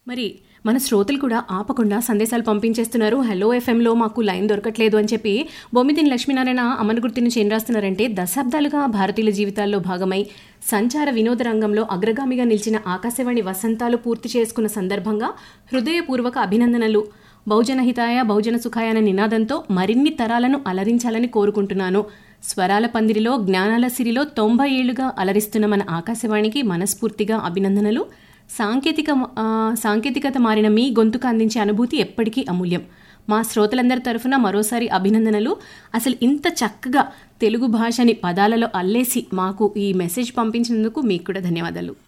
మరి మన శ్రోతలు కూడా ఆపకుండా సందేశాలు పంపించేస్తున్నారు హలో ఎఫ్ఎంలో మాకు లైన్ దొరకట్లేదు అని చెప్పి బొమ్మిదిని లక్ష్మీనారాయణ అమనగుర్తి నుంచి ఏం రాస్తున్నారంటే దశాబ్దాలుగా భారతీయుల జీవితాల్లో భాగమై సంచార వినోద రంగంలో అగ్రగామిగా నిలిచిన ఆకాశవాణి వసంతాలు పూర్తి చేసుకున్న సందర్భంగా హృదయపూర్వక అభినందనలు బహుజన హితాయ బహుజన సుఖాయ అనే నినాదంతో మరిన్ని తరాలను అలరించాలని కోరుకుంటున్నాను స్వరాల పందిరిలో జ్ఞానాల సిరిలో తొంభై ఏళ్లుగా అలరిస్తున్న మన ఆకాశవాణికి మనస్ఫూర్తిగా అభినందనలు సాంకేతిక ఆ, సాంకేతికత మారిన మీ గొంతుకు అందించే అనుభూతి ఎప్పటికీ అమూల్యం మా శ్రోతలందరి తరఫున మరోసారి అభినందనలు అసలు ఇంత చక్కగా తెలుగు భాషని పదాలలో అల్లేసి మాకు ఈ మెసేజ్ పంపించినందుకు మీకు కూడా ధన్యవాదాలు